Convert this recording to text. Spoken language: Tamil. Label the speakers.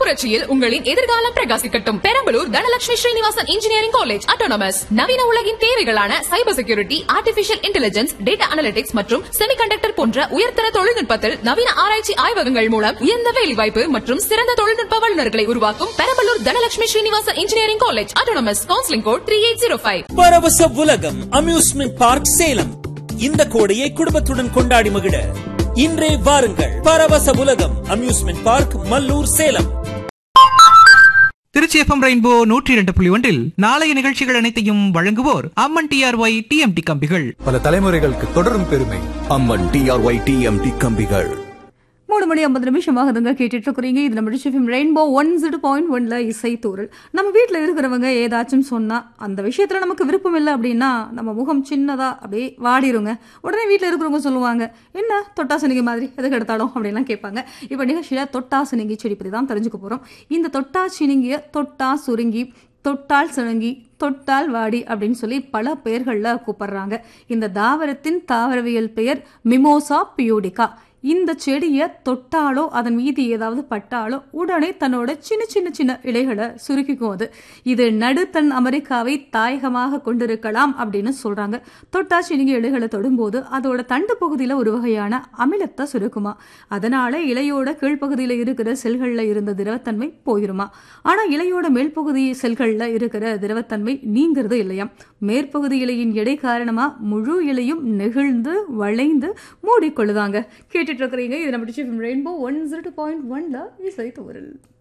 Speaker 1: புரட்சியில் உங்களின் எதிர்காலம் பிரகாசிக்கட்டும் Perambalur Dhanalakshmi Srinivasan engineering college autonomous நவீன உலகின் தேவைகளான cyber security artificial intelligence data analytics மற்றும் செமிகண்டக்டர் போன்ற உயர்தர தொழில்நுட்பத்தில் நவீன ஆராய்ச்சி ஆய்வகங்கள் மூலம் உயர்ந்த வேலைவாய்ப்பு மற்றும் சிறந்த தொழில்நுட்ப வல்லுநர்களை உருவாக்கும் Perambalur Dhanalakshmi Srinivasan engineering college autonomous counselling code three eight zero five
Speaker 2: Paravasa Ulagam amusement park Salem இந்த கோடையை குடும்பத்துடன் கொண்டாடி மகிழ இன்றே வாருங்கள் Paravasa Ulagam amusement park Mallur Salem
Speaker 3: Trichy FM rainbow நூற்றி இரண்டு புள்ளி ஒன்றில் நாளைய நிகழ்ச்சிகள் அனைத்தையும் வழங்குவோர் அம்மன் டிஆர்ஒய் டிஎம்டி கம்பிகள்
Speaker 4: பல தலைமுறைகளுக்கு தொடரும் பெருமை
Speaker 5: அம்மன் டிஆர்ஒய் டிஎம்டி கம்பிகள்
Speaker 6: மூணு மணி ஐம்பது நிமிஷமாகுதுங்க கேட்டுட்டு இருக்கிறீங்க இது நம்ம டிஷிஃபிம் ரெயின்போ ஒன் ஜீரோ பாயிண்ட் ஒன்ல இசை தூரல் நம்ம வீட்டில் இருக்கிறவங்க ஏதாச்சும் சொன்னா அந்த விஷயத்துல நமக்கு விருப்பம் இல்லை அப்படின்னா நம்ம முகம் சின்னதா அப்படியே வாடிருங்க உடனே வீட்டில் இருக்கிறவங்க சொல்லுவாங்க என்ன தொட்டாசனிகி மாதிரி எதுக்கு எடுத்தாலும் அப்படின்லாம் கேட்பாங்க இப்போ நிகழ்ச்சியில தொட்டாசனிங்கி செடி பற்றி தான் தெரிஞ்சுக்க போறோம் இந்த தொட்டா சினிங்கிய தொட்டா சுருங்கி தொட்டால் சுருங்கி தொட்டால் வாடி அப்படின்னு சொல்லி பல பெயர்களில் கூப்பிடுறாங்க இந்த தாவரத்தின் தாவரவியல் பெயர் மிமோசா பியூடிகா இந்த செடியை தொட்டாலோ அதன் மீது ஏதாவது பட்டாலோ உடனே தன்னோட சின்ன சின்ன சின்ன இலைகளை சுருக்கிக்கும் அது இது நடுத்தன் அமெரிக்காவை தாயகமாக கொண்டிருக்கலாம் அப்படின்னு சொல்றாங்க தொட்டா சினிங்கி இலைகளை தொடும்போது அதோட தண்டு பகுதியில் ஒரு வகையான அமிலத்தை சுருக்குமா அதனால இலையோட கீழ்ப்பகுதியில் இருக்கிற செல்களில் இருந்த திரவத்தன்மை போயிருமா ஆனா இலையோட மேல்பகுதி செல்களில் இருக்கிற திரவத்தன்மை நீங்கிறது இல்லையாம் மேற்பகுதி இலையின் எடை காரணமா முழு இலையும் நெகிழ்ந்து வளைந்து மூடிக்கொள்ளுதாங்க கேட்டுட்டு இருக்கிறீங்க இது நம்ம ரெயின்போ ஒன் ஜீரோ பாயிண்ட் ஒன்ல இசை தூரல்